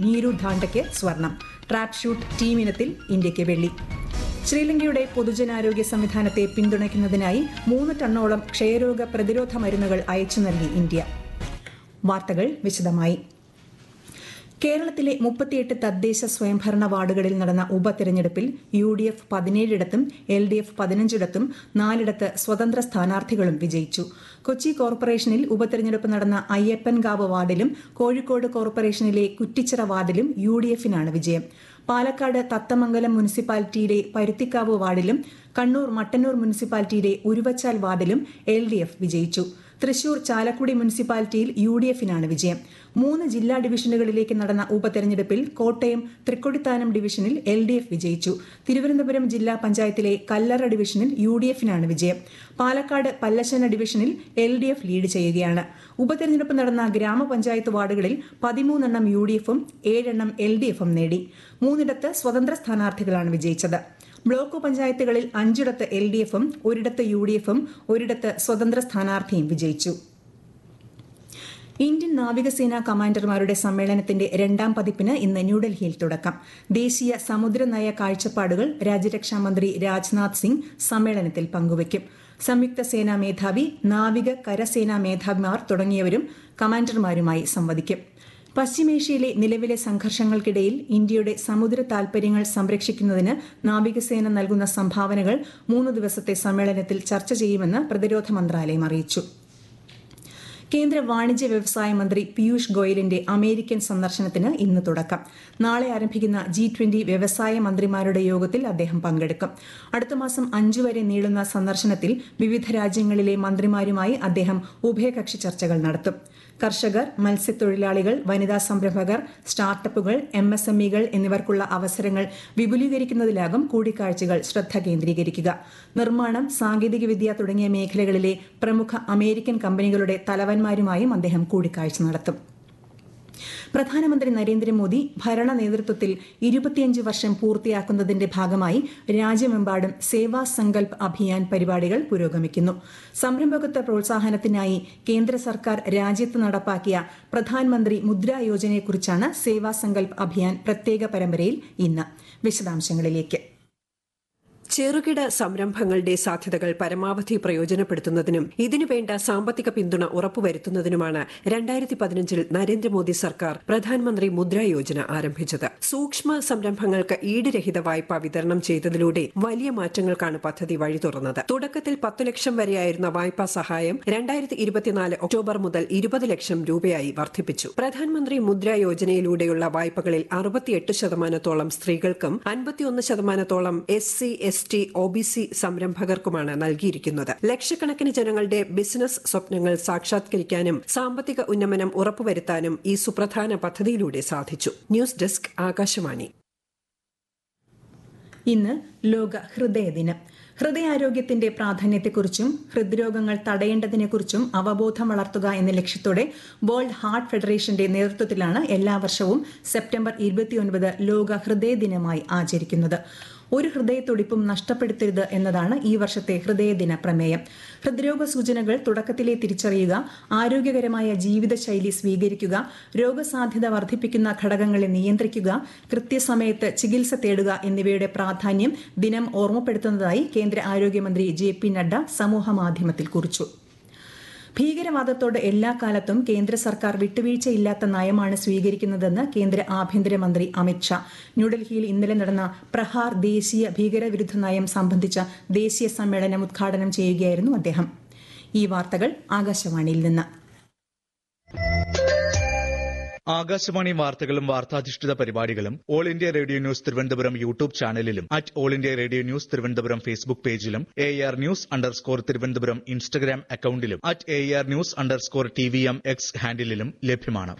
നീരു ധാണ്ടയ്ക്ക് സ്വർണം trap shoot team ഇനത്തിൽ ഇന്ത്യയ്ക്ക് വെള്ളി ശ്രീലങ്കയുടെ പൊതുജനാരോഗ്യ സംവിധാനത്തെ പിന്തുണയ്ക്കുന്നതിനായി മൂന്ന് ടണ്ണോളം ക്ഷയരോഗ പ്രതിരോധ മരുന്നുകൾ അയച്ചു നൽകി ഇന്ത്യ വാർത്തകൾ വിശദമായി കേരളത്തിലെ മുപ്പത്തിയെട്ട് തദ്ദേശ സ്വയംഭരണ വാർഡുകളിൽ നടന്ന ഉപതെരഞ്ഞെടുപ്പിൽ യു ഡി എഫ് പതിനേഴിടത്തും എൽ ഡി എഫ് പതിനഞ്ചിടത്തും നാലിടത്ത് സ്വതന്ത്ര സ്ഥാനാർത്ഥികളും വിജയിച്ചു കൊച്ചി കോർപ്പറേഷനിൽ ഉപതെരഞ്ഞെടുപ്പ് നടന്ന അയ്യപ്പൻകാവ് വാർഡിലും കോഴിക്കോട് കോർപ്പറേഷനിലെ കുറ്റിച്ചിറ വാർഡിലും യു ഡി എഫിനാണ് വിജയം പാലക്കാട് തത്തമംഗലം മുനിസിപ്പാലിറ്റിയിലെ പരുത്തിക്കാവ് വാർഡിലും കണ്ണൂർ മട്ടന്നൂർ മുനിസിപ്പാലിറ്റിയിലെ ഉരുവച്ചാൽ വാർഡിലും എൽ ഡി എഫ് വിജയിച്ചു തൃശൂർ ചാലക്കുടി മുനിസിപ്പാലിറ്റിയിൽ യു ഡി എഫിനാണ് വിജയം മൂന്ന് ജില്ലാ ഡിവിഷനുകളിലേക്ക് നടന്ന ഉപതെരഞ്ഞെടുപ്പിൽ കോട്ടയം തൃക്കൊടിത്താനം ഡിവിഷനിൽ എൽ ഡി എഫ് വിജയിച്ചു തിരുവനന്തപുരം ജില്ലാ പഞ്ചായത്തിലെ കല്ലറ ഡിവിഷനിൽ യു ഡി എഫിനാണ് വിജയം പാലക്കാട് പല്ലശ്ശന ഡിവിഷനിൽ എൽ ഡി എഫ് ലീഡ് ചെയ്യുകയാണ് ഉപതെരഞ്ഞെടുപ്പ് നടന്ന ഗ്രാമപഞ്ചായത്ത് വാർഡുകളിൽ പതിമൂന്നെണ്ണം യു ഡി എഫും ഏഴെണ്ണം എൽ ഡി എഫും നേടി മൂന്നിടത്ത് സ്വതന്ത്ര സ്ഥാനാർത്ഥികളാണ് വിജയിച്ചത് ബ്ലോക്ക് പഞ്ചായത്തുകളിൽ അഞ്ചിടത്ത് എൽ ഡി എഫും ഒരിടത്ത് യു ഡി എഫും ഒരിടത്ത് സ്വതന്ത്ര സ്ഥാനാർത്ഥിയും വിജയിച്ചു ഇന്ത്യൻ നാവികസേനാ കമാൻഡർമാരുടെ സമ്മേളനത്തിന്റെ രണ്ടാം പതിപ്പിന് ഇന്ന് ന്യൂഡൽഹിയിൽ തുടക്കം ദേശീയ സമുദ്രനയ കാഴ്ചപ്പാടുകൾ രാജ്യരക്ഷാമന്ത്രി രാജ്നാഥ് സിംഗ് സമ്മേളനത്തിൽ പങ്കുവയ്ക്കും സംയുക്ത സേനാ മേധാവി നാവിക കരസേനാ മേധാവിമാർ തുടങ്ങിയവരും കമാൻഡർമാരുമായി സംവദിക്കും പശ്ചിമേഷ്യയിലെ നിലവിലെ സംഘർഷങ്ങൾക്കിടയിൽ ഇന്ത്യയുടെ സമുദ്ര താൽപര്യങ്ങൾ സംരക്ഷിക്കുന്നതിന് നാവികസേന നൽകുന്ന സംഭാവനകൾ മൂന്ന് ദിവസത്തെ സമ്മേളനത്തിൽ ചർച്ച ചെയ്യുമെന്ന് പ്രതിരോധ മന്ത്രാലയം അറിയിച്ചു കേന്ദ്ര വാണിജ്യ വ്യവസായ മന്ത്രി പീയൂഷ് ഗോയലിന്റെ അമേരിക്കൻ സന്ദർശനത്തിന് ഇന്ന് തുടക്കം നാളെ ആരംഭിക്കുന്ന ജി ട്വന്റി വ്യവസായ മന്ത്രിമാരുടെ യോഗത്തിൽ അദ്ദേഹം പങ്കെടുക്കും അടുത്ത മാസം അഞ്ചു വരെ നീളുന്ന സന്ദർശനത്തിൽ വിവിധ രാജ്യങ്ങളിലെ മന്ത്രിമാരുമായി അദ്ദേഹം ഉഭയകക്ഷി ചർച്ചകൾ നടത്തും കർഷകർ മത്സ്യത്തൊഴിലാളികൾ വനിതാ സംരംഭകർ സ്റ്റാർട്ടപ്പുകൾ എം എസ് എം ഇകൾ എന്നിവർക്കുള്ള അവസരങ്ങൾ വിപുലീകരിക്കുന്നതിലാകും കൂടിക്കാഴ്ചകൾ ശ്രദ്ധ കേന്ദ്രീകരിക്കുക നിർമ്മാണം സാങ്കേതികവിദ്യ തുടങ്ങിയ മേഖലകളിലെ പ്രമുഖ അമേരിക്കൻ കമ്പനികളുടെ തലവന്മാരുമായും അദ്ദേഹം കൂടിക്കാഴ്ച നടത്തും പ്രധാനമന്ത്രി നരേന്ദ്രമോദി ഭരണ നേതൃത്വത്തിൽ ഇരുപത്തിയഞ്ച് വർഷം പൂർത്തിയാക്കുന്നതിന്റെ ഭാഗമായി രാജ്യമെമ്പാടും സേവാ സങ്കൽപ് അഭിയാൻ പരിപാടികൾ പുരോഗമിക്കുന്നു സംരംഭകത്വ പ്രോത്സാഹനത്തിനായി കേന്ദ്ര സർക്കാർ രാജ്യത്ത് നടപ്പാക്കിയ പ്രധാനമന്ത്രി മുദ്രാ യോജനയെക്കുറിച്ചാണ് സേവാ സങ്കൽപ് അഭിയാൻ പ്രത്യേക പരമ്പരയിൽ ഇന്ന് വിശദാംശങ്ങളിലേക്ക് ചെറുകിട സംരംഭങ്ങളുടെ സാധ്യതകൾ പരമാവധി പ്രയോജനപ്പെടുത്തുന്നതിനും ഇതിനുവേണ്ട സാമ്പത്തിക പിന്തുണ ഉറപ്പുവരുത്തുന്നതിനുമാണ് രണ്ടായിരത്തി പതിനഞ്ചിൽ നരേന്ദ്രമോദി സർക്കാർ പ്രധാനമന്ത്രി മുദ്രാ യോജന ആരംഭിച്ചത് സൂക്ഷ്മ സംരംഭങ്ങൾക്ക് ഈടുരഹിത വായ്പ വിതരണം ചെയ്തതിലൂടെ വലിയ മാറ്റങ്ങൾക്കാണ് പദ്ധതി വഴി തുറന്നത് തുടക്കത്തിൽ പത്ത് ലക്ഷം വരെയായിരുന്ന വായ്പാ സഹായം രണ്ടായിരത്തി ഇരുപത്തിനാല് ഒക്ടോബർ മുതൽ ഇരുപത് ലക്ഷം രൂപയായി വർദ്ധിപ്പിച്ചു പ്രധാനമന്ത്രി മുദ്രാ യോജനയിലൂടെയുള്ള വായ്പകളിൽ അറുപത്തിയെട്ട് ശതമാനത്തോളം സ്ത്രീകൾക്കും അൻപത്തിയൊന്ന് ശതമാനത്തോളം S C S T O B C സംരംഭകർക്കുമാണ് നൽകിയിരിക്കുന്നത് ലക്ഷക്കണക്കിന് ജനങ്ങളുടെ ബിസിനസ് സ്വപ്നങ്ങൾ സാക്ഷാത്കരിക്കാനും സാമ്പത്തിക ഉന്നമനം ഉറപ്പുവരുത്താനും ഈ സുപ്രധാന പദ്ധതിയിലൂടെ സാധിച്ചു ന്യൂസ് ഡെസ്ക് ആകാശവാണി ഇന്ന് ലോക ഹൃദയ ദിനം ഹൃദയാരോഗ്യത്തിന്റെ പ്രാധാന്യത്തെക്കുറിച്ചും ഹൃദ്രോഗങ്ങൾ തടയേണ്ടതിനെക്കുറിച്ചും അവബോധം വളർത്തുക എന്ന ലക്ഷ്യത്തോടെ വേൾഡ് ഹാർട്ട് ഫെഡറേഷന്റെ നേതൃത്വത്തിലാണ് എല്ലാ വർഷവും സെപ്റ്റംബർ ഇരുപത്തിയൊൻപത് ലോക ഹൃദയ ദിനമായി ആചരിക്കുന്നത് ഒരു ഹൃദയത്തുടിപ്പും നഷ്ടപ്പെടുത്തരുത് എന്നതാണ് ഈ വർഷത്തെ ഹൃദയദിന പ്രമേയം ഹൃദ്രോഗ സൂചനകൾ തുടക്കത്തിലെ തിരിച്ചറിയുക ആരോഗ്യകരമായ ജീവിതശൈലി സ്വീകരിക്കുക രോഗസാധ്യത വർദ്ധിപ്പിക്കുന്ന ഘടകങ്ങളെ നിയന്ത്രിക്കുക കൃത്യസമയത്ത് ചികിത്സ തേടുക എന്നിവയുടെ പ്രാധാന്യം ദിനം ഓർമ്മപ്പെടുത്തുന്നതായി കേന്ദ്ര ആരോഗ്യമന്ത്രി ജെ പി നഡ്ഡ സമൂഹമാധ്യമത്തിൽ കുറിച്ചു ഭീകരവാദത്തോട് എല്ലാ കാലത്തും കേന്ദ്ര സർക്കാർ വിട്ടുവീഴ്ചയില്ലാത്ത നയമാണ് സ്വീകരിക്കുന്നതെന്ന് കേന്ദ്ര ആഭ്യന്തരമന്ത്രി അമിത്ഷാ ന്യൂഡൽഹിയിൽ ഇന്നലെ നടന്ന പ്രഹാർ ദേശീയ ഭീകരവിരുദ്ധ നയം സംബന്ധിച്ച ദേശീയ സമ്മേളനം ഉദ്ഘാടനം ചെയ്യുകയായിരുന്നു അദ്ദേഹം ഈ വാർത്തകൾ ആകാശവാണിയിൽ നിന്ന് ആകാശവാണി വാർത്തകളും വാർത്താധിഷ്ഠിത പരിപാടികളും All India Radio News Thiruvananthapuram YouTube ചാനലിലും at All India Radio News Thiruvananthapuram Facebook പേജിലും A R News underscore Thiruvananthapuram Instagram അക്കൌണ്ടിലും at A R News underscore T V M X ഹാൻഡിലും ലഭ്യമാണ്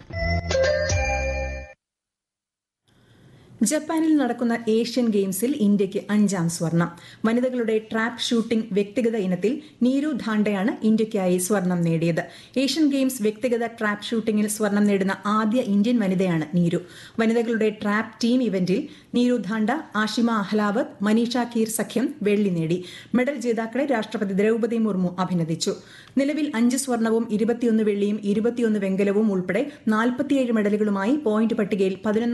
ജപ്പാനിൽ നടക്കുന്ന ഏഷ്യൻ ഗെയിംസിൽ ഇന്ത്യയ്ക്ക് അഞ്ചാം സ്വർണം വനിതകളുടെ ട്രാപ്പ് ഷൂട്ടിംഗ് വ്യക്തിഗത ഇനത്തിൽ നീരു ധാണ്ടയാണ് ഇന്ത്യയ്ക്കായി സ്വർണം നേടിയത് ഏഷ്യൻ ഗെയിംസ് വ്യക്തിഗത ട്രാപ്പ് ഷൂട്ടിംഗിൽ സ്വർണം നേടുന്ന ആദ്യ ഇന്ത്യൻ വനിതയാണ് നീരു വനിതകളുടെ ട്രാപ്പ് ടീം ഇവന്റിൽ നീരു ധാണ്ട ആഷിമ അഹ്ലാവത് മനീഷ കീർ സഖ്യം വെള്ളി നേടി മെഡൽ ജേതാക്കളെ രാഷ്ട്രപതി ദ്രൌപദി മുർമു അഭിനന്ദിച്ചു നിലവിൽ അഞ്ച് സ്വർണവും ഇരുപത്തിയൊന്ന് വെള്ളിയും ഇരുപത്തിയൊന്ന് വെങ്കലവും ഉൾപ്പെടെ നാൽപ്പത്തിയേഴ് മെഡലുകളുമായി പോയിന്റ് പട്ടികയിൽ പതിനൊന്ന്